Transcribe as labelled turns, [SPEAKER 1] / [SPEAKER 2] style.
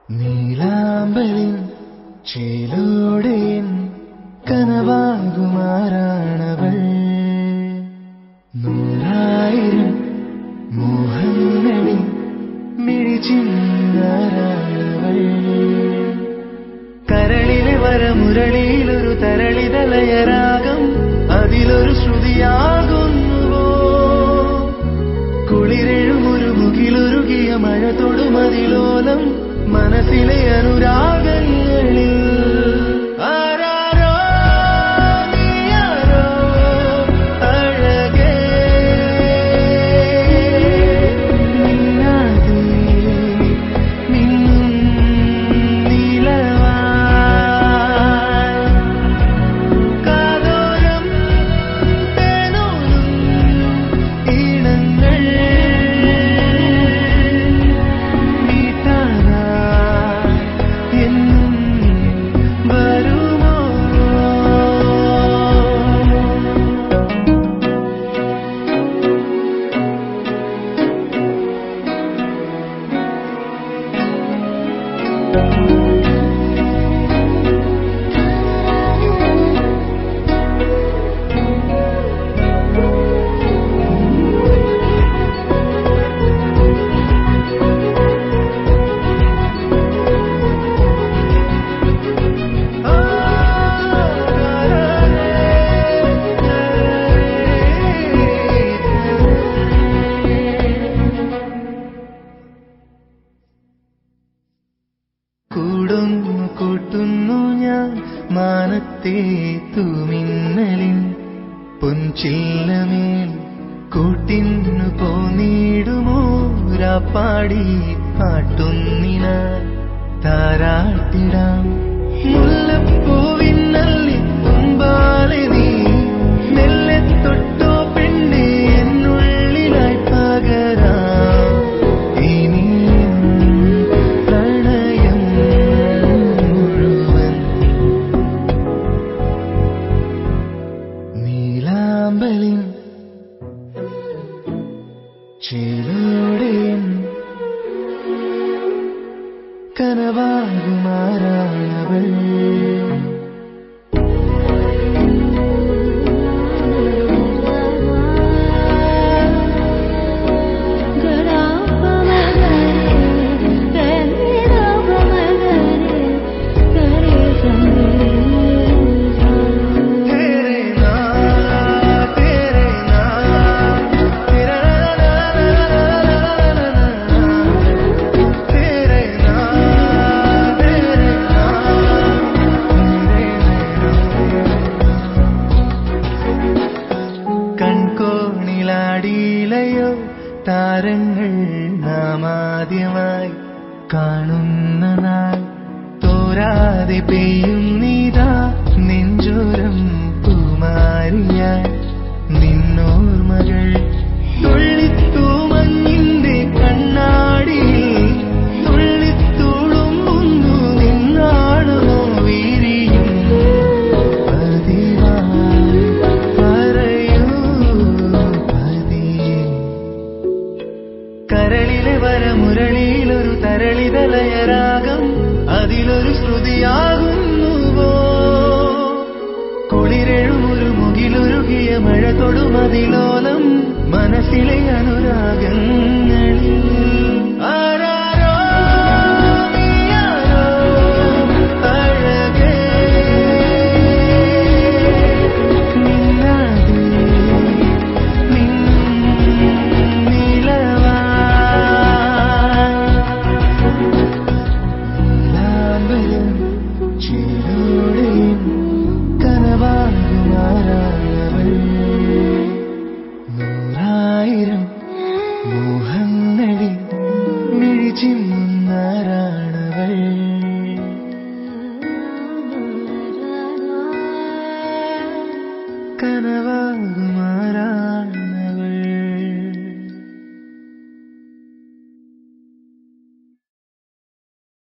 [SPEAKER 1] നീലാമ്പലിൻ ചേലോടെയൻ കനവാകുമാറാണവൾ നൂറായിരം മോഹങ്ങളിൽ മിഴിച്ചിന്നാരാണവൾ കരളിലെ വരമുരളിയിലൊരു തരളിതലയരാഗം അതിലൊരു ശ്രുതിയാകുന്നുവോ കുളിരെഴുമൊരു മുകിലൊരുകിയ മഴ തൊടുമതിലോലം മനസ്സിലെ അനുരാഗങ്ങളിൽ ആരാരോ നീയാരോ അഴകേ മിന്നാതെ മിന്നും നീലവാൻ കാതോരം തേനൂലും ഈണങ്ങൾ നീട്ടാനാ എന്നും വരുമോ കൂടുന്നു കൂട്ടുന്നു ഞാൻ മാനത്തെ തൂമിന്നലിൻ പൊൻചില്ലമേൽ കൂട്ടിന്നു പോന്നിടുമോ രാപ്പാടി പാട്ടുന്നിന താരാട്ടിടാം മുല്ലപ്പൂവിന്നല്ലി തുമ്പാലെ നീ മെല്ലെ തൊട്ടോ പെണ്ണെ എന്നുള്ളിലായി പകരാം ഇനിയും പ്രണയം മുഴുവൻ നീലാമ്പലിൻ ചേലോടെയൻ കനവാകുമാറാണവൾ तेरे नाम तेरे नाम तेरा तेरे नाम तेरे കൺകോണിലാടിയിലയോ താരങ്ങൾ നാമാദ്യമായി കാണുന്ന നാൾ തോരാതെ പെയ്യും നീതാ നെഞ്ചോരം പൂമാരിയാൽ നിന്നോർമകൾ തുള്ളിത്തൂമഞ്ഞിന്റെ കണ്ണാടിയിൽ തുള്ളിത്തുളുമ്പുന്നു നിന്നാണോ വീരിയും പതിവായി പറയൂ പതിയെ കരളിലെ വരമുരളിയിലൊരു തരളിതലയരാഗം അതിലൊരു ശ്രുതിയാകുന്നുവോ കുളിരെഴുമൊരു മുകിലൊരുകിയ മഴ തൊടുമതിലോലം മനസ്സിലെ അനുരാഗങ്ങളിൽ ആരാരോ നീയാരോ അഴകേ മിന്നാതെ മിന്നും നീലവാൻ നീലാംബരം ചേലോടെയും കനവാകുമാറാണവൾ നൂറായിരം മോഹങ്ങളിൽ മിഴിച്ചിന്നാരാണവൾ കനവാകുമാറാണവൾ